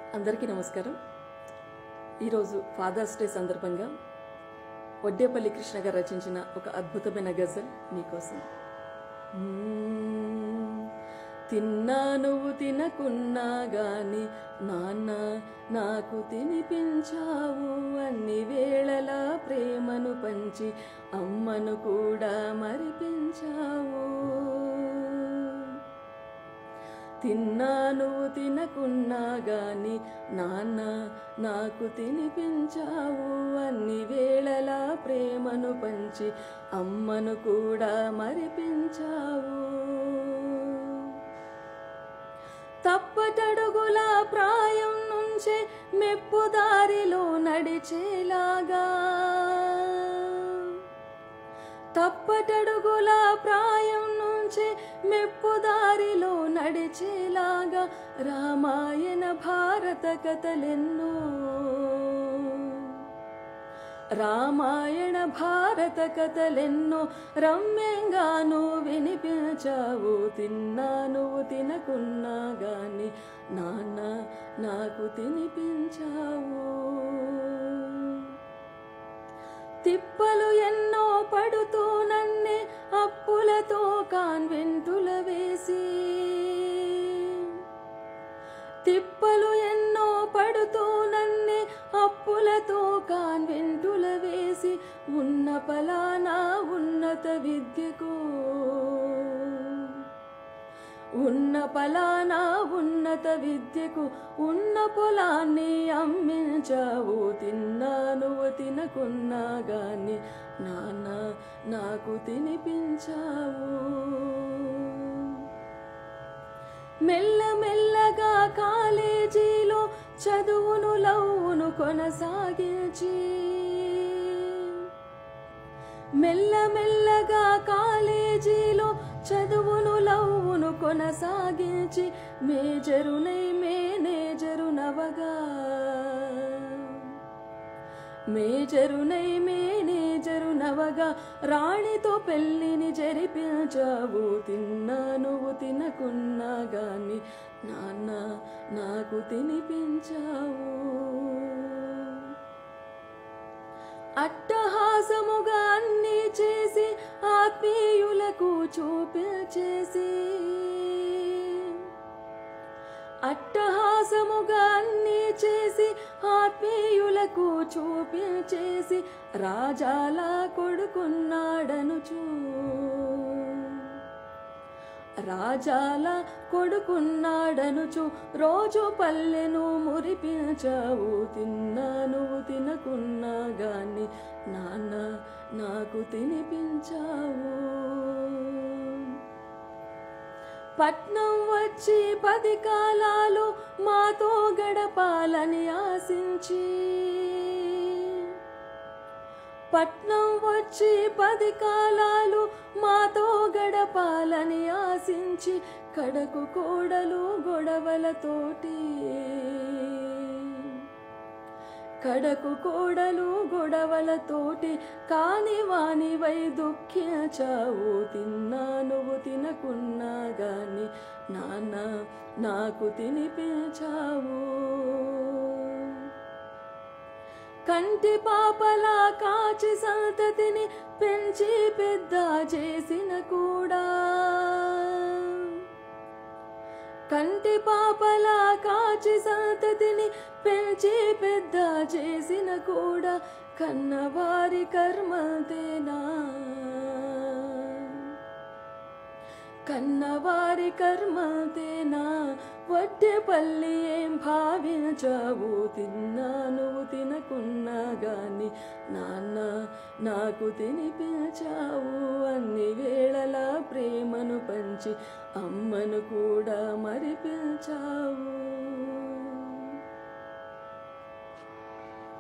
అందరికీ నమస్కారం ఈరోజు ఫాదర్స్ డే సందర్భంగా వడ్డేపల్లి కృష్ణ గారు రచించిన ఒక అద్భుతమైన గజల్ మీకోసం మ్మ్. తిన్నా నువ్వు తినకున్నా గాని నాన్న నాకు తినిపించావు అన్ని వేళలా ప్రేమను పంచి అమ్మను కూడా మరిపించావు తిన్నా నువ్వు తినకున్నా గాని నాన్న నాకు తినిపించావు అన్ని వేళలా ప్రేమను పంచి అమ్మను కూడా మరిపించావు తప్పటడుగుల ప్రాయం నుంచే మెప్పు దారిలో నడిచేలాగా తప్పటడుగుల ప్రాయం నుంచి మెప్పు దారిలో నడిచేలాగా రామాయణ భారత కథలెన్నో రామాయణ భారత కథలెన్నో రమ్యంగాను వినిపించావు తిన్నా నువ్వు తినకున్నా గాని నాన్న నాకు తినిపించావు తిప్పలు ఎన్నో పడుతూ నన్నే అప్పులతో కాన్వెంటుల వేసి తిప్పలు ఎన్నో పడుతూ నన్నే అప్పులతో కాన్వెంటుల వేసి ఉన్న పలానా ఉన్నత విద్యకు ఉన్న పలానా ఉన్నత విద్యకు ఉన్న పొలాన్ని అమ్మించావు తిన్నా నువ్వు తినకున్నా గాని నాన్న నాకు తినిపించావు మెల్లమెల్లగా కాలేజీలో చదువును లవ్వును కొనసాగించి మెల్లమెల్లగా కాలేజీలో చదువును లవ్వును కొనసాగించి మేజరునై మేనేజరు నవగా మేజరునై మేనేజరు నవగా రాణితో పెళ్లిని జరిపించావు తిన్నా నువ్వు తినకున్నా గాని నాన్న నాకు తినిపించావు అట్టహాసముగా అన్ని చేసి ఆత్మీయులకు చూపించేసి అట్టహాసముగా అన్ని చేసి ఆత్మీయులకు చూపించేసి రాజాలా కొడుకున్నాడనుచూ రాజాల కొడుకున్నాడనుచు రోజు పల్లెను మురిపించావు తిన్నా నువ్వు తినకున్నా గాని నాన్న నాకు తినిపించావు పట్నం వచ్చి పది కాలాలు మాతో గడపాలని ఆశించి పట్నం వచ్చి పది కాలాలు మాతో గడపాలని ఆశించి కడకు కోడలు గొడవలతోటి కడకు కోడలు గొడవలతోటి కాని వానివై దుఃఖించావు తిన్నా నువ్వు తినకున్నా గాని నాన్న నాకు తినిపించావు కంటి పాపలా కాచి సంతతిని పెంచి పెద్ద చేసిన కూడా కంటి పాపలా కాచి సంతతిని పెంచి పెద్ద చేసిన కూడా కన్నవారి కర్మతేనా కన్నవారి కర్మతేనా వడ్డేపల్లి ఏం భావించావు తిన్నా నువ్వు తినకున్నా గాని నాన్న నాకు తినిపించావు అన్ని వేళలా ప్రేమను పంచి అమ్మను కూడా మరిపించావు